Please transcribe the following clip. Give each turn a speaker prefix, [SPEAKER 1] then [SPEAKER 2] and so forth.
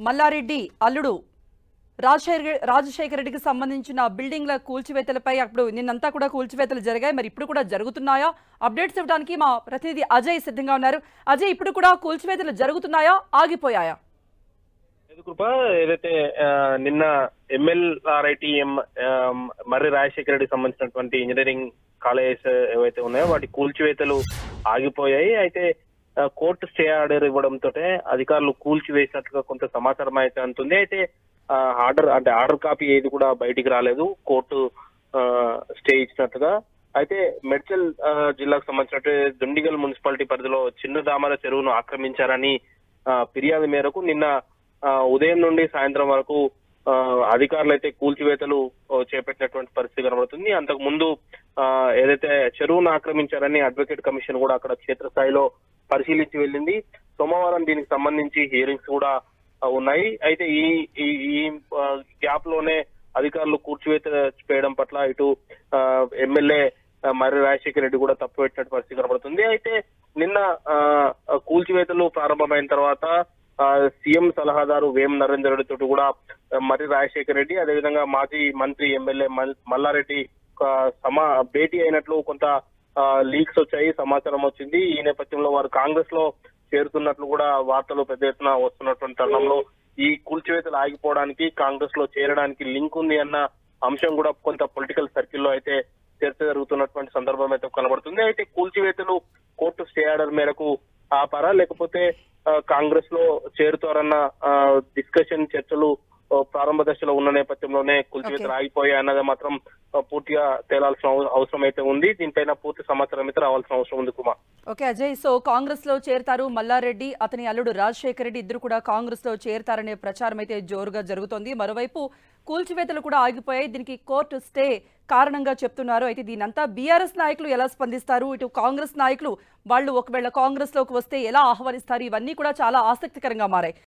[SPEAKER 1] మల్లారెడ్డి అల్లుడు రాజశేఖర రాజశేఖర రెడ్డికి సంబంధించిన బిల్డింగ్ల కూల్చివేతలపై అప్పుడు నిన్నంతా కూడా కూల్చివేతలు జరిగాయి మరి ఇప్పుడు కూడా జరుగుతున్నాయా అప్డేట్స్ ఇవ్వడానికి మా ప్రతినిధి అజయ్ సిద్ధంగా ఉన్నారు అజయ్ ఇప్పుడు కూడా కూల్చివేతలు జరుగుతున్నాయా ఆగిపోయాయా
[SPEAKER 2] లేదు కృప ఏదైతే ఆ, నిన్న ఎంఎల్ఆర్ఐటిఎం మర్రి రాజశేఖర రెడ్డికి సంబంధించినటువంటి ఇంజనీరింగ్ కాలేజెస్ ఏవైతే ఉన్నాయో వాటి కూల్చివేతలు ఆగిపోయాయి అయితే ఆ, కోర్టు స్టే ఆర్డర్ ఇవ్వడంతో అధికారులు కూల్చివేసినట్లుగా కొంత సమాచారం అయితే అందుతుంది అయితే ఆ, ఆర్డర్ అంటే ఆర్డర్ కాపీ ఏది కూడా బయటికి రాలేదు కోర్టు ఆ, స్టే ఇచ్చినట్టుగా అయితే మెడ్చల్ ఆ, జిల్లాకు సంబంధించినట్టు దుండిగల్ మున్సిపాలిటీ పరిధిలో చిన్న దామర చెరువును ఆక్రమించారని ఆ, ఫిర్యాదు మేరకు నిన్న ఆ, ఉదయం నుండి సాయంత్రం వరకు ఆ, అధికారులు అయితే కూల్చివేతలు ఆ, చేపట్టినటువంటి పరిస్థితి కనబడుతుంది అంతకు ముందు ఆ, ఏదైతే చెరువును ఆక్రమించారని అడ్వకేట్ కమిషన్ కూడా అక్కడ క్షేత్రస్థాయిలో పరిశీలించి వెళ్ళింది సోమవారం దీనికి సంబంధించి హియరింగ్స్ కూడా ఆ, ఉన్నాయి అయితే ఈ ఈ ఈ గ్యాప్ లోనే అధికారులు కూర్చివేత చేయడం పట్ల ఇటు ఆ, ఎమ్మెల్యే ఆ, మర్రి రాజశేఖర రెడ్డి కూడా తప్పు పెట్టినట్టు పరిస్థితి కనబడుతుంది అయితే నిన్న ఆ, కూల్చివేతలు ప్రారంభమైన తర్వాత ఆ, సీఎం సలహాదారు వేం నరేందర్ రెడ్డి తోటి కూడా ఆ, మర్రి రాజశేఖర రెడ్డి అదేవిధంగా మాజీ మంత్రి ఎమ్మెల్యే మల్- మల్లారెడ్డి ఆ, సమా భేటీ అయినట్లు కొంత లీక్స్ వచ్చాయి సమాచారం వచ్చింది ఈ నేపథ్యంలో వారు కాంగ్రెస్ లో చేరుతున్నట్లు కూడా వార్తలు పెద్ద ఎత్తున వస్తున్నటువంటి తరుణంలో ఈ కూల్చివేతలు ఆగిపోవడానికి కాంగ్రెస్ లో చేరడానికి లింక్ ఉంది అన్న అంశం కూడా కొంత పొలిటికల్ సర్కిల్లో అయితే చర్చ జరుగుతున్నటువంటి సందర్భం అయితే కనబడుతుంది అయితే కూల్చివేతలు కోర్టు స్టే ఆర్డర్ మేరకు ఆపారా లేకపోతే ఆ, కాంగ్రెస్ లో చేరుతారన్న డిస్కషన్ చర్చలు ఆ, ప్రారంభ దశలో ఉన్న నేపథ్యంలోనే కూల్చివేతలు ఆగిపోయాయి అన్నది మాత్రం ఆ, పూర్తిగా తేలాల్సిన అవ- అవసరం అయితే ఉంది దీనిపైన పూర్తి సమాచారం అయితే రావాల్సిన అవసరం ఉంది Kumar
[SPEAKER 1] okay Ajay so Congress లో చేరతారు మల్లారెడ్డి అతని అల్లుడు రాజశేఖర రెడ్డి ఇద్దరు కూడా కాంగ్రెస్ లో చేరతారనే ప్రచారం అయితే జోరుగా జరుగుతోంది మరోవైపు కూల్చివేతలు కూడా ఆగిపోయాయి దీనికి కోర్టు స్టే కారణంగా చెప్తున్నారు అయితే దీనంతా బీఆర్ఎస్ నాయకులు ఎలా స్పందిస్తారు ఇటు కాంగ్రెస్ నాయకులు వాళ్ళు ఒకవేళ కాంగ్రెస్ లోకి వస్తే ఎలా ఆహ్వానిస్తారు ఇవన్నీ కూడా చాలా ఆసక్తికరంగా మారాయి